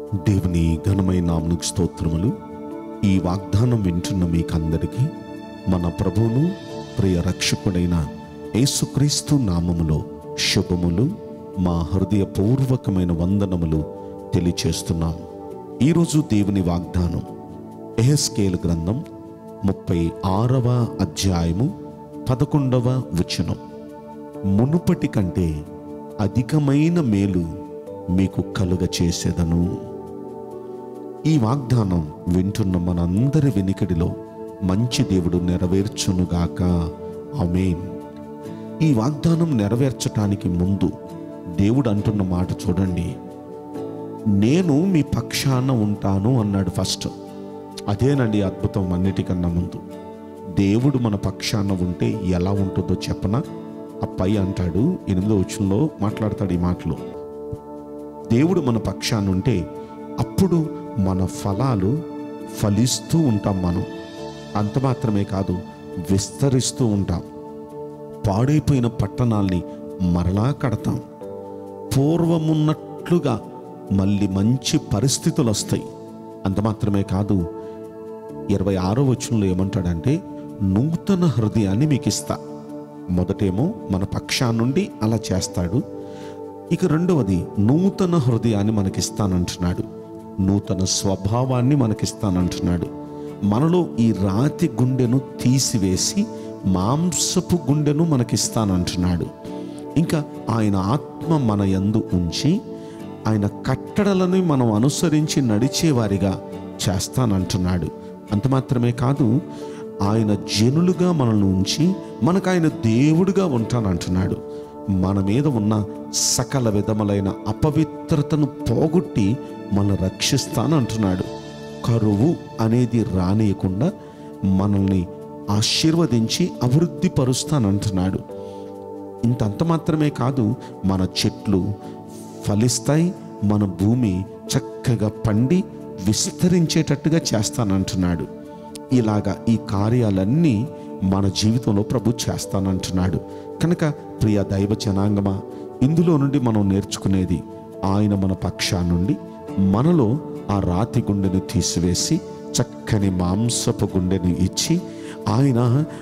దేవుని ఘనమైన నామనికి స్తోత్రములు ఈ వాగ్దానం వింటున్న మీకందరికీ మన ప్రభువును ప్రియ రక్షకుడైన యేసుక్రీస్తు నామములో శుభములు మా హృదయపూర్వకమైన వందనములు తెలియచేస్తున్నాం ఈరోజు దేవుని వాగ్దానం ఎహెస్కేల్ గ్రంథం ముప్పై ఆరవ అధ్యాయము పదకొండవ వచనం మునుపటి కంటే అధికమైన మేలు మీకు కలుగ చేసేదను ఈ వాగ్దానం వింటున్న మనందరి వెనికడిలో మంచి దేవుడు నెరవేర్చునుగాక ఆమేన్ ఈ వాగ్దానం నెరవేర్చటానికి ముందు దేవుడు అంటున్న మాట చూడండి నేను మీ పక్షాన ఉంటాను అన్నాడు ఫస్ట్ అదేనండి అద్భుతం అన్నిటికన్నా ముందు దేవుడు మన పక్షాన ఉంటే ఎలా ఉంటుందో చెప్పనా ఆ పై అంటాడు ఎనిమిదో వచ్చంలో మాట్లాడతాడు ఈ మాటలు దేవుడు మన పక్షాన ఉంటే అప్పుడు మన ఫలాలు ఫలిస్తూ ఉంటాం మనం అంత మాత్రమే కాదు విస్తరిస్తూ ఉంటాం పాడైపోయిన పట్టణాల్ని మరలా కడతాం పూర్వమున్నట్లుగా మళ్ళీ మంచి పరిస్థితులు వస్తాయి అంత మాత్రమే కాదు ఇరవై ఆరో వచనంలో ఏమంటాడంటే నూతన హృదయాన్ని మీకు ఇస్తా మొదటేమో మన పక్షా నుండి అలా చేస్తాడు ఇక రెండవది నూతన హృదయాన్ని మనకిస్తానంటున్నాడు నూతన స్వభావాన్ని మనకిస్తానంటున్నాడు మనలో ఈ రాతి గుండెను తీసివేసి మాంసపు గుండెను మనకిస్తానంటున్నాడు ఇంకా ఆయన ఆత్మ మన యందు ఉంచి ఆయన కట్టడలను మనం అనుసరించి నడిచేవారిగా చేస్తానంటున్నాడు అంత మాత్రమే కాదు ఆయన జనులుగా మనల్ని ఉంచి మనకు ఆయన దేవుడుగా ఉంటానంటున్నాడు మన మీద ఉన్న సకల విధములైన అపవిత్రతను పోగొట్టి మన రక్షిస్తానంటున్నాడు కరువు అనేది రానియకుండా మనల్ని ఆశీర్వదించి అభివృద్ధి పరుస్తానంటున్నాడు ఇంతంత మాత్రమే కాదు మన చెట్లు ఫలిస్తాయి మన భూమి చక్కగా పండి విస్తరించేటట్టుగా చేస్తానంటున్నాడు ఇలాగా ఈ కార్యాలన్నీ మన జీవితంలో ప్రభు చేస్తానంటున్నాడు కనుక ప్రియ దైవ జనాంగమా ఇందులో నుండి మనం నేర్చుకునేది ఆయన మన పక్షా నుండి మనలో ఆ రాతి గుండెను తీసివేసి చక్కని మాంసపు గుండెను ఇచ్చి ఆయన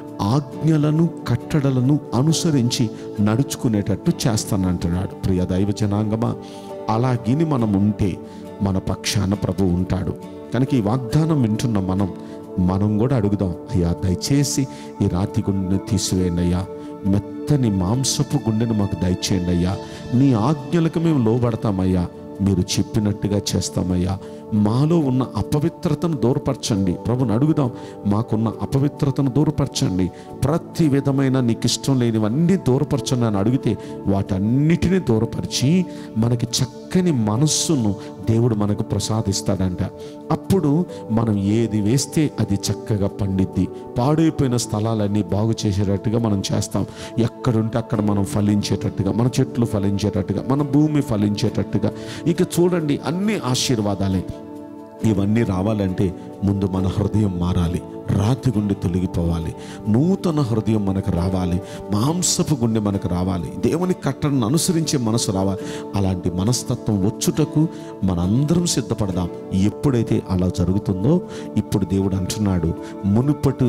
ఆజ్ఞలను కట్టడలను అనుసరించి నడుచుకునేటట్టు చేస్తానంటున్నాడు ప్రియ దైవ జనాంగమా అలాగిని మనం ఉంటే మన పక్షాన ప్రభు ఉంటాడు కనుక ఈ వాగ్దానం వింటున్న మనం మనం కూడా అడుగుదాం అయ్యా దయచేసి ఈ రాతి గుండెను తీసివేయండి అయ్యా మెత్తని మాంసపు గుండెను మాకు దయచేయండి అయ్యా నీ ఆజ్ఞలకు మేము లోబడతామయ్యా మీరు చెప్పినట్టుగా చేస్తామయ్యా మాలో ఉన్న అపవిత్రతను దూరపరచండి ప్రభుని అడుగుదాం మాకున్న అపవిత్రతను దూరపరచండి ప్రతి విధమైన నీకు ఇష్టం లేనివన్నీ దూరపరచండి అని అడిగితే వాటన్నిటిని దూరపరిచి మనకి చక్కని మనస్సును దేవుడు మనకు ప్రసాదిస్తాడంట అప్పుడు మనం ఏది వేస్తే అది చక్కగా పండిద్ది పాడైపోయిన స్థలాలన్నీ బాగు చేసేటట్టుగా మనం చేస్తాం ఎక్కడుంటే అక్కడ మనం ఫలించేటట్టుగా మన చెట్లు ఫలించేటట్టుగా మన భూమి ఫలించేటట్టుగా ఇక చూడండి అన్ని ఆశీర్వాదాలే ఇవన్నీ రావాలంటే ముందు మన హృదయం మారాలి రాతి గుండె తొలగిపోవాలి నూతన హృదయం మనకు రావాలి మాంసపు గుండె మనకు రావాలి దేవుని కట్టడను అనుసరించే మనసు రావాలి అలాంటి మనస్తత్వం వచ్చుటకు మనందరం సిద్ధపడదాం ఎప్పుడైతే అలా జరుగుతుందో ఇప్పుడు దేవుడు అంటున్నాడు మునుపటి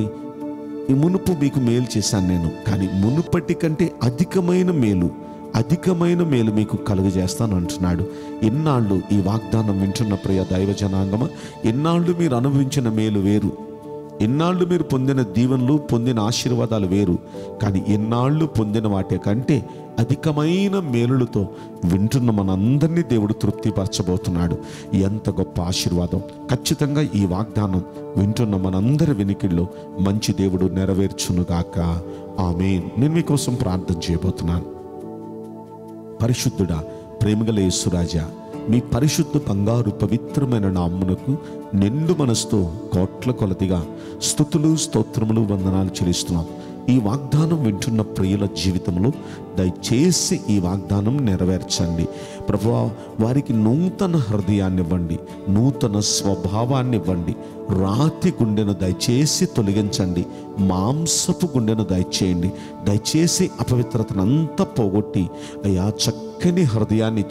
ఈ మునుపు మీకు మేలు చేశాను నేను కానీ మునుపటి కంటే అధికమైన మేలు అధికమైన మేలు మీకు కలుగజేస్తాను అంటున్నాడు ఎన్నాళ్ళు ఈ వాగ్దానం వింటున్న ప్రియ దైవ జనాంగమ ఎన్నాళ్ళు మీరు అనుభవించిన మేలు వేరు ఎన్నాళ్ళు మీరు పొందిన దీవెనలు పొందిన ఆశీర్వాదాలు వేరు కానీ ఎన్నాళ్ళు పొందిన వాటి కంటే అధికమైన మేలులతో వింటున్న మనందరినీ దేవుడు తృప్తిపరచబోతున్నాడు ఎంత గొప్ప ఆశీర్వాదం ఖచ్చితంగా ఈ వాగ్దానం వింటున్న మనందరి వెనికిల్లో మంచి దేవుడు నెరవేర్చునుగాక ఆమె నేను మీకోసం ప్రార్థన చేయబోతున్నాను పరిశుద్ధుడా ప్రేమగల యేసురాజా మీ పరిశుద్ధ బంగారు పవిత్రమైన నామ్మునకు నిండు మనసుతో కోట్ల కొలదిగా స్థుతులు స్తోత్రములు వందనాలు చెల్లిస్తున్నాం ఈ వాగ్దానం వింటున్న ప్రియుల జీవితంలో దయచేసి ఈ వాగ్దానం నెరవేర్చండి ప్రభు వారికి నూతన హృదయాన్ని ఇవ్వండి నూతన స్వభావాన్ని ఇవ్వండి రాతి గుండెను దయచేసి తొలగించండి మాంసపు గుండెను దయచేయండి దయచేసి అపవిత్రతను అంతా పోగొట్టి అయ్యా చక్కని హృదయాన్ని ఇచ్చి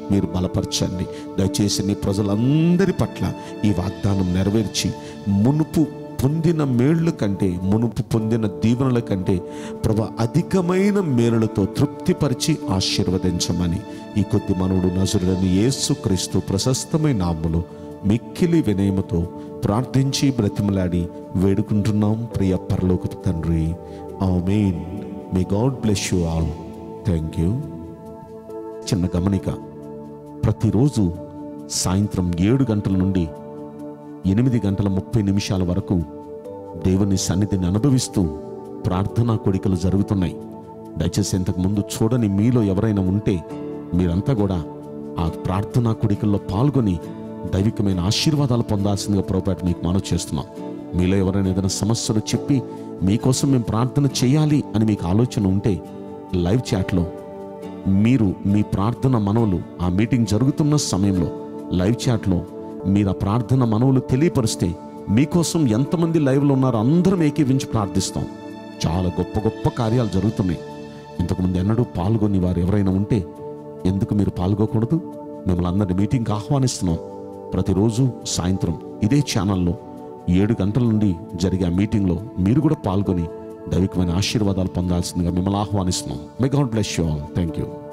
మీరు బలపరచండి దయచేసి నీ ప్రజలందరి పట్ల ఈ వాగ్దానం నెరవేర్చి మునుపు పొందిన మేళ్ల కంటే మునుపు పొందిన దీవెనల కంటే ప్రభ అధికమైన మేలులతో తృప్తిపరిచి ఆశీర్వదించమని ఈ కొద్ది మనవుడు నజరుడని యేసు క్రీస్తు ప్రశస్తమైన నామములో మిక్కిలి వినయముతో ప్రార్థించి బ్రతిమలాడి వేడుకుంటున్నాం ప్రియ పరలోకపు తండ్రి amen may God bless you all thank you చిన్న గమనిక ప్రతిరోజు సాయంత్రం ఏడు గంటల నుండి ఎనిమిది గంటల ముప్పై నిమిషాల వరకు దేవుని సన్నిధిని అనుభవిస్తూ ప్రార్థనా కోడికలు జరుగుతున్నాయి దయచేసి ఇంతకు ముందు చూడని మీలో ఎవరైనా ఉంటే మీరంతా కూడా ఆ ప్రార్థనా కోడికల్లో పాల్గొని దైవికమైన ఆశీర్వాదాలు పొందాల్సిందిగా ప్రోపేట మీకు మనవి చేస్తున్నాం మీలో ఎవరైనా ఏదైనా సమస్యలు చెప్పి మీకోసం మేము ప్రార్థన చేయాలి అని మీకు ఆలోచన ఉంటే లైవ్ చాట్లో మీరు మీ ప్రార్థన మనవులు ఆ మీటింగ్ జరుగుతున్న సమయంలో లైవ్ చాట్లో మీరు ఆ ప్రార్థన మనవులు తెలియపరిస్తే మీకోసం ఎంతమంది లైవ్లో ఉన్నారో అందరం ఏకీవించి ప్రార్థిస్తాం చాలా గొప్ప గొప్ప కార్యాలు జరుగుతున్నాయి ఇంతకుముందు ఎన్నడూ పాల్గొని వారు ఎవరైనా ఉంటే ఎందుకు మీరు పాల్గొకూడదు మిమ్మల్ని అందరినీ మీటింగ్కి ఆహ్వానిస్తున్నాం ప్రతిరోజు సాయంత్రం ఇదే ఛానల్లో ఏడు గంటల నుండి జరిగే ఆ మీటింగ్లో మీరు కూడా పాల్గొని దైవికమైన ఆశీర్వాదాలు పొందాల్సిందిగా మిమ్మల్ని ఆహ్వానిస్తున్నాం may God bless you all thank you